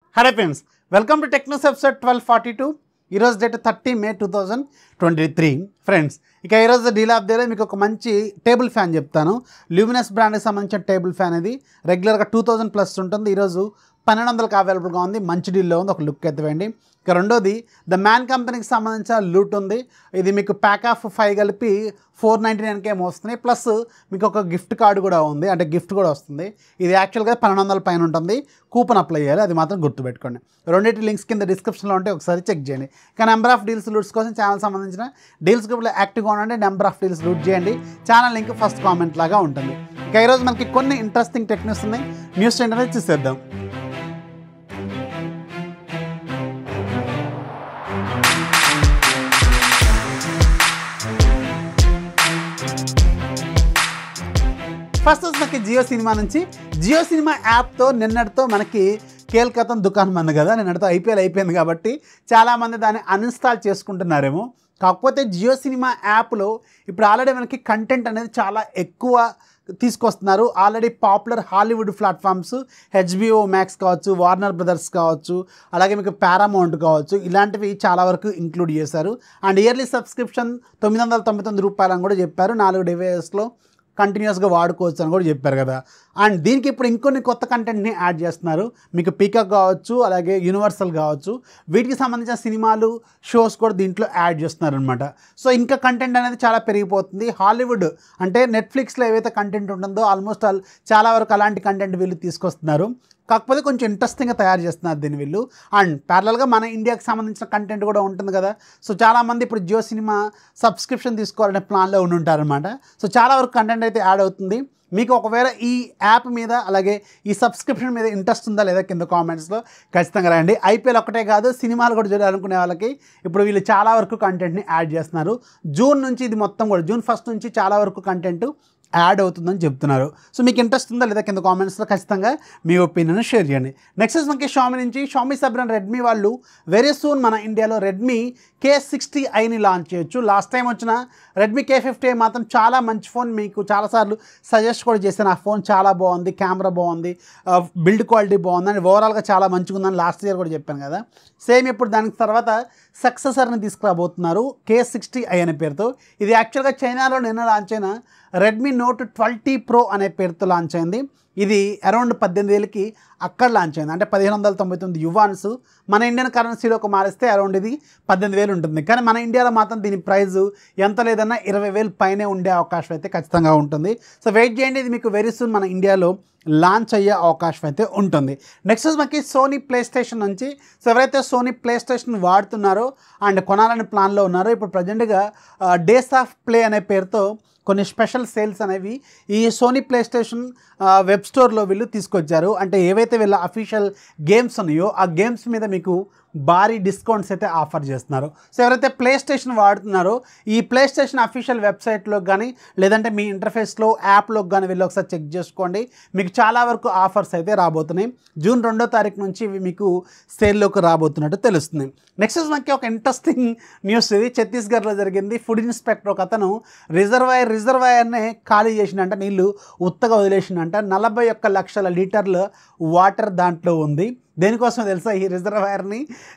hello friends welcome to Technos episode twelve forty two ఈరోజు date thirty May two thousand twenty three friends ఇక ఈరోజు deal of డేలో మీకు ఒక మంచి టేబుల్ ఫ్యాన్ చెప్తాను ల్యూమినస్ బ్రాండ్కి సంబంధించిన టేబుల్ ఫ్యాన్ ఇది రెగ్యులర్గా టూ థౌజండ్ ప్లస్ ఉంటుంది ఈరోజు పన్నెండు వందలకు అవైలబుల్గా ఉంది మంచి డీల్లో ఉంది ఒక లుక్ ఎత్తవేయండి ఇక రెండోది ద మ్యాన్ కంపెనీకి సంబంధించిన లూట్ ఉంది ఇది మీకు ప్యాక్ ఆఫ్ ఫైవ్ కలిపి ఫోర్ నైంటీ నైన్కి ఏమో వస్తున్నాయి ప్లస్ మీకు ఒక గిఫ్ట్ కార్డు కూడా ఉంది అంటే గిఫ్ట్ కూడా వస్తుంది ఇది యాక్చువల్గా పన్నెండు వందల పైన ఉంటుంది కూపన్ అప్లై చేయాలి అది మాత్రం గుర్తుపెట్టుకోండి రెండింటి లింక్స్ కింద డిస్క్రిప్షన్లో ఉంటే ఒకసారి చెక్ చేయండి ఇక నెంబర్ ఆఫ్ డీల్స్ లూట్స్ కోసం ఛానల్ సంబంధించిన డీల్స్ గ్రూప్లో యాక్టివ్గా ఉండండి నెంబర్ ఆఫ్ డీల్స్ లూట్ చేయండి ఛానల్ లింక్ ఫస్ట్ కామెంట్ లాగా ఉంటుంది ఇక ఈరోజు మనకి కొన్ని ఇంట్రెస్టింగ్ టెక్నిక్స్ ఉన్నాయి న్యూస్ ఏంటనే చూసేద్దాం ఫస్ట్ వచ్చి మనకి జియో సినిమా నుంచి జియో సినిమా యాప్తో నిన్నటితో మనకి కేల్కతం దుకాణం అన్న కదా నిన్నటితో ఐపీఎల్ అయిపోయింది కాబట్టి చాలామంది దాన్ని అన్ఇన్స్టాల్ చేసుకుంటున్నారేమో కాకపోతే జియో సినిమా యాప్లో ఇప్పుడు ఆల్రెడీ మనకి కంటెంట్ అనేది చాలా ఎక్కువ తీసుకొస్తున్నారు already popular Hollywood platforms HBO Max కావచ్చు వార్నర్ బ్రదర్స్ కావచ్చు అలాగే మీకు పారామౌంట్ కావచ్చు ఇలాంటివి చాలా వరకు ఇంక్లూడ్ చేశారు అండ్ ఇయర్లీ సబ్స్క్రిప్షన్ తొమ్మిది వందల తొంభై తొమ్మిది రూపాయలు అని కూడా చెప్పారు నాలుగు డివైజెస్లో కంటిన్యూస్గా వాడుకోవచ్చు అని కూడా చెప్పారు కదా అండ్ దీనికి ఇప్పుడు ఇంకొన్ని కొత్త కంటెంట్ని యాడ్ చేస్తున్నారు మీకు పీకాక్ కావచ్చు అలాగే యూనివర్సల్ కావచ్చు వీటికి సంబంధించిన సినిమాలు షోస్ కూడా దీంట్లో యాడ్ చేస్తున్నారు అనమాట సో ఇంకా కంటెంట్ అనేది చాలా పెరిగిపోతుంది హాలీవుడ్ అంటే నెట్ఫ్లిక్స్లో ఏవైతే కంటెంట్ ఉంటుందో ఆల్మోస్ట్ ఆల్ చాలా వరకు అలాంటి కంటెంట్ వీళ్ళు తీసుకొస్తున్నారు కాకపోతే కొంచెం ఇంట్రెస్టింగ్గా తయారు చేస్తున్నారు దీన్ని వీళ్ళు అండ్ ప్యారలల్గా మన ఇండియాకి సంబంధించిన కంటెంట్ కూడా ఉంటుంది కదా సో చాలామంది ఇప్పుడు జియో సినిమా సబ్స్క్రిప్షన్ తీసుకోవాలనే ప్లాన్లో ఉండి ఉంటారనమాట సో చాలా వరకు కంటెంట్ అయితే యాడ్ అవుతుంది మీకు ఒకవేళ ఈ యాప్ మీద అలాగే ఈ సబ్స్క్రిప్షన్ మీద ఇంట్రెస్ట్ ఉందా లేదా కింద కామెంట్స్లో ఖచ్చితంగా రండి ఐపీఎల్ ఒకటే కాదు సినిమాలు కూడా చూడాలనుకునే వాళ్ళకి ఇప్పుడు వీళ్ళు చాలా వరకు కంటెంట్ని యాడ్ చేస్తున్నారు జూన్ నుంచి ఇది మొత్తం కూడా జూన్ ఫస్ట్ నుంచి చాలా వరకు కంటెంట్ యాడ్ అవుతుందని చెప్తున్నారు సో మీకు ఇంట్రెస్ట్ ఉందా లేదా కింద కామెంట్స్లో ఖచ్చితంగా మీ ఒపీనియన్ షేర్ చేయండి నెక్స్ట్ మనకి షామి నుంచి షామి సబ్రన్ రెడ్మీ వాళ్ళు వెరీ సూన్ మన ఇండియాలో రెడ్మీ కే సిక్స్టీ ఐని లాంచ్ చేయొచ్చు లాస్ట్ టైం వచ్చిన రెడ్మీ కే ఫిఫ్టీ ఐ మాత్రం చాలా మంచి ఫోన్ మీకు చాలాసార్లు సజెస్ట్ కూడా చేశాను ఆ ఫోన్ చాలా బాగుంది కెమెరా బాగుంది బిల్డ్ క్వాలిటీ బాగుంది అని ఓవరాల్గా చాలా మంచిగా ఉందని లాస్ట్ ఇయర్ కూడా చెప్పాను కదా సేమ్ ఇప్పుడు దానికి తర్వాత సక్సెసర్ని తీసుకురాబోతున్నారు కే సిక్స్టీ ఐ అనే పేరుతో ఇది యాక్చువల్గా చైనాలో నిన్న లాంచ్ అయిన రెడ్మీ నోట్ ట్వెల్టీ ప్రో అనే పేరుతో లాంచ్ అయింది ఇది అరౌండ్ పద్దెనిమిది వేలకి అక్కడ లాంచ్ అయింది అంటే పదిహేను వందల తొంభై తొమ్మిది యువాన్స్ మన ఇండియన్ కరెన్సీలోకి మారిస్తే అరౌండ్ ఇది పద్దెనిమిది వేలు ఉంటుంది కానీ మన ఇండియాలో మాత్రం దీని ప్రైస్ ఎంత లేదన్నా ఇరవై వేలు పైనే ఉండే అవకాశం అయితే ఖచ్చితంగా ఉంటుంది సో వెయిట్ చేయండి ఇది మీకు వెరీ సూన్ మన ఇండియాలో లాంచ్ అయ్యే అవకాశం అయితే ఉంటుంది నెక్స్ట్ మనకి సోనీ ప్లే స్టేషన్ నుంచి సో ఎవరైతే సోనీ ప్లే స్టేషన్ వాడుతున్నారో అండ్ కొనాలని ప్లాన్లో ఉన్నారో ఇప్పుడు ప్రజెంట్గా డేస్ ఆఫ్ ప్లే అనే పేరుతో కొన్ని స్పెషల్ సేల్స్ అనేవి ఈ సోనీ ప్లే స్టేషన్ వెబ్ స్టోర్లో వీళ్ళు తీసుకొచ్చారు అంటే ఏవైతే వీళ్ళ అఫీషియల్ గేమ్స్ ఉన్నాయో ఆ గేమ్స్ మీద మీకు భారీ డిస్కౌంట్స్ అయితే ఆఫర్ చేస్తున్నారు సో ఎవరైతే ప్లే స్టేషన్ వాడుతున్నారో ఈ ప్లే స్టేషన్ అఫీషియల్ వెబ్సైట్లో కానీ లేదంటే మీ ఇంటర్ఫేస్లో యాప్లో కానీ వెళ్ళి ఒకసారి చెక్ చేసుకోండి మీకు చాలా వరకు ఆఫర్స్ అయితే రాబోతున్నాయి జూన్ రెండో తారీఖు నుంచి ఇవి మీకు సేల్లోకి రాబోతున్నట్టు తెలుస్తుంది నెక్స్ట్ మనకి ఒక ఇంట్రెస్టింగ్ న్యూస్ ఇది ఛత్తీస్గఢ్లో జరిగింది ఫుడ్ ఇన్స్పెక్టర్ ఒక అతను రిజర్వాయర్ రిజర్వాయర్నే ఖాళీ చేసినంట నీళ్ళు ఉత్తగా వదిలేసినంట నలభై ఒక్క లక్షల లీటర్ల వాటర్ దాంట్లో ఉంది దేనికోసం తెలుసా ఈ రిజర్వాయర్ని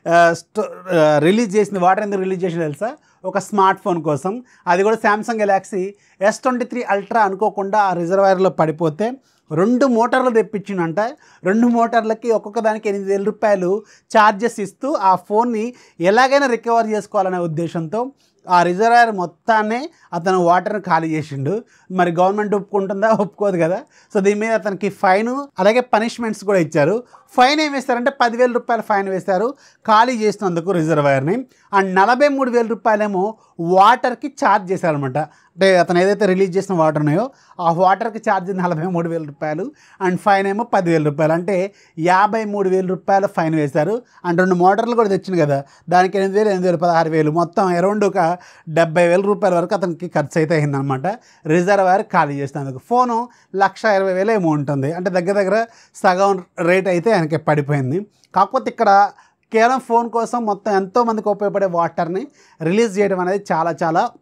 రిలీజ్ చేసింది వాటర్ ఎందుకు రిలీజ్ చేసింది తెలుసా ఒక స్మార్ట్ ఫోన్ కోసం అది కూడా Samsung Galaxy S twenty three Ultra అనుకోకుండా ఆ రిజర్వాయర్లో పడిపోతే రెండు మోటార్లు తెప్పించిందంట రెండు మోటార్లకి ఒక్కొక్క దానికి ఎనిమిది వేల రూపాయలు ఛార్జెస్ ఇస్తూ ఆ ఫోన్ని ఎలాగైనా రికవర్ చేసుకోవాలనే ఉద్దేశంతో ఆ రిజర్వాయర్ మొత్తాన్నే అతను వాటర్ని ఖాళీ చేసిండు మరి గవర్నమెంట్ ఒప్పుకుంటుందా ఒప్పుకోదు కదా సో దీని మీద అతనికి ఫైన్ అలాగే పనిష్మెంట్స్ కూడా ఇచ్చారు ఫైన్ ఏం వేస్తారంటే పదివేల రూపాయల ఫైన్ వేశారు ఖాళీ చేసినందుకు రిజర్వాయర్ని అండ్ నలభై మూడు వేల రూపాయలేమో వాటర్కి ఛార్జ్ చేశారనమాట అంటే అతను ఏదైతే రిలీజ్ చేసిన వాటర్ ఉన్నాయో ఆ వాటర్కి ఛార్జ్ నలభై మూడు వేల రూపాయలు అండ్ ఫైన్ ఏమో పదివేల రూపాయలు అంటే యాభై మూడు వేల రూపాయల ఫైన్ వేశారు అండ్ రెండు మోటార్లు కూడా తెచ్చింది కదా దానికి ఎనిమిది వేలు ఎనిమిది వేలు పదహారు వేలు మొత్తం అరౌండ్ ఒక డెబ్బై వేల రూపాయల వరకు అతనికి ఖర్చు అయితే అయిందనమాట రిజర్వాయర్ ఖాళీ చేసినందుకు ఫోను లక్ష ఇరవై వేలు ఏమో ఉంటుంది అంటే దగ్గర దగ్గర సగం రేట్ అయితే ఆయనకి పడిపోయింది కాకపోతే ఇక్కడ కేవలం ఫోన్ కోసం మొత్తం ఎంతోమందికి ఉపయోగపడే వాటర్ని రిలీజ్ చేయడం అనేది చాలా చాలా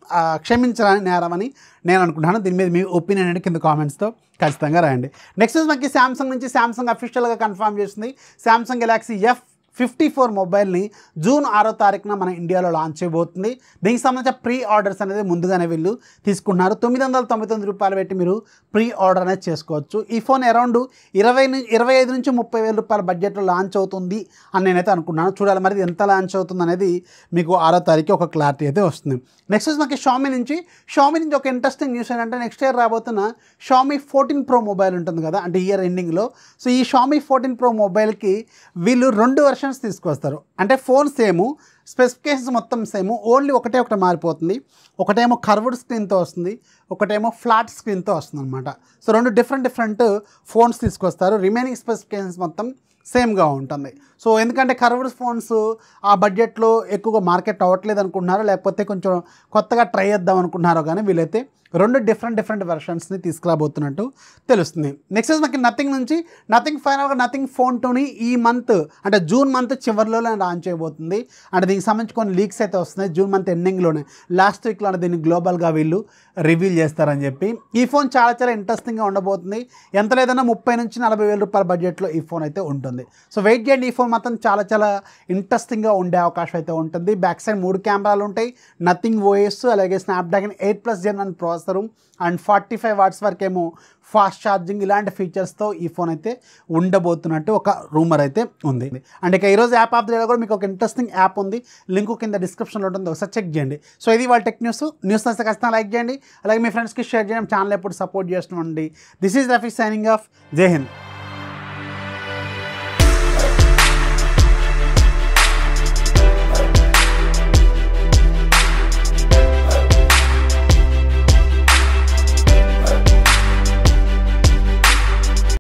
ఆ, క్షమించని నేరమని నేను అనుకుంటున్నాను దీని మీద మీ ఒపీనియన్ అనేది కింద కామెంట్స్తో ఖచ్చితంగా రాయండి నెక్స్ట్ మనకి శాంసంగ్ నుంచి శాంసంగ్ అఫీషియల్గా కన్ఫర్మ్ చేసింది Samsung Galaxy F fifty four మొబైల్ని జూన్ ఆరో తారీఖున మన ఇండియాలో లాంచ్ చేయబోతుంది దీనికి సంబంధించిన ప్రీ ఆర్డర్స్ అనేది ముందుగానే వీళ్ళు తీసుకుంటున్నారు తొమ్మిది వందల తొంభై తొమ్మిది రూపాయలు పెట్టి మీరు ప్రీ ఆర్డర్ అనేది చేసుకోవచ్చు ఈ ఫోన్ అరౌండ్ ఇరవై ను- ఇరవై ఐదు నుంచి ముప్పై వేల రూపాయల బడ్జెట్లో లాంచ్ అవుతుంది అని నేనైతే అనుకున్నాను చూడాలి మరి ఇది ఎంత లాంచ్ అవుతుంది అనేది మీకు ఆరో తారీఖు ఒక క్లారిటీ అయితే వస్తుంది నెక్స్ట్ వచ్చి మనకి షామీ నుంచి షామీ నుంచి ఒక ఇంట్రెస్టింగ్ న్యూస్ ఏంటంటే నెక్స్ట్ ఇయర్ రాబోతున్న షామీ ఫోర్టీన్ ప్రో మొబైల్ ఉంటుంది కదా అంటే ఇయర్ ఎండింగ్లో సో ఈ షామీ ఫోర్టీన్ ప్రో మొబైల్కి వీళ్ళు రెండు వెర్షన్స్ తీసుకొస్తారు అంటే ఫోన్ సేమ్ స్పెసిఫికేషన్స్ మొత్తం సేమ్ ఓన్లీ ఒకటే ఒకటి మారిపోతుంది ఒకటేమో కర్వ్డ్ స్క్రీన్తో వస్తుంది ఒకటేమో ఫ్లాట్ స్క్రీన్తో వస్తుంది అనమాట సో రెండు డిఫరెంట్ డిఫరెంట్ ఫోన్స్ తీసుకొస్తారు రిమైనింగ్ స్పెసిఫికేషన్స్ మొత్తం సేమ్గా ఉంటుంది సో ఎందుకంటే కర్వ్డ్ ఫోన్స్ ఆ బడ్జెట్లో ఎక్కువగా మార్కెట్ అవ్వట్లేదు అనుకుంటున్నారో లేకపోతే కొంచెం కొత్తగా ట్రై చేద్దాం అనుకుంటున్నారో కానీ వీళ్ళైతే రెండు డిఫరెంట్ డిఫరెంట్ వెర్షన్స్ని తీసుకురాబోతున్నట్టు తెలుస్తుంది నెక్స్ట్ మనకి నథింగ్ నుంచి నథింగ్ ఫైనల్గా నథింగ్ ఫోన్ టూని ఈ మంత్ అంటే జూన్ మంత్ చివరిలోనే లాంచ్ చేయబోతుంది అంటే దీనికి సంబంధించి కొన్ని లీక్స్ అయితే వస్తున్నాయి జూన్ మంత్ ఎండింగ్లోనే లాస్ట్ వీక్లో దీన్ని గ్లోబల్గా వీళ్ళు రివీల్ చేస్తారని చెప్పి ఈ ఫోన్ చాలా చాలా ఇంట్రెస్టింగ్గా ఉండబోతుంది ఎంత లేదన్నా ముప్పై నుంచి నలభై వేల రూపాయల బడ్జెట్లో ఈ ఫోన్ అయితే ఉంటుంది సో వెయిట్ చేయండి ఈ ఫోన్ మాత్రం చాలా చాలా ఇంట్రెస్టింగ్గా ఉండే అవకాశం అయితే ఉంటుంది బ్యాక్ సైడ్ మూడు కెమెరాలు ఉంటాయి నథింగ్ ఓఎస్ అలాగే స్నాప్డ్రాగన్ ఎయిట్ ప్లస్ జెన్ అని processor and forty five watts వరకేమో ఫాస్ట్ ఛార్జింగ్ ఇలాంటి ఫీచర్స్తో ఈ ఫోన్ అయితే ఉండబోతున్నట్టు ఒక రూమర్ అయితే ఉంది అండ్ ఇక ఈరోజు యాప్ ఆఫ్ ద కూడా మీకు ఒక ఇంట్రెస్టింగ్ యాప్ ఉంది లింక్ కింద డిస్క్రిప్షన్లో ఉంటుంది ఒకసారి చెక్ చేయండి సో ఇది వాళ్ళ టెక్ న్యూస్ న్యూస్ నచ్చితే ఖచ్చితంగా లైక్ చేయండి అలాగే మీ ఫ్రెండ్స్కి షేర్ చేయడం ఛానల్ ఎప్పుడు సపోర్ట్ చేస్తున్నాండి this is Rafi signing off Jai Hind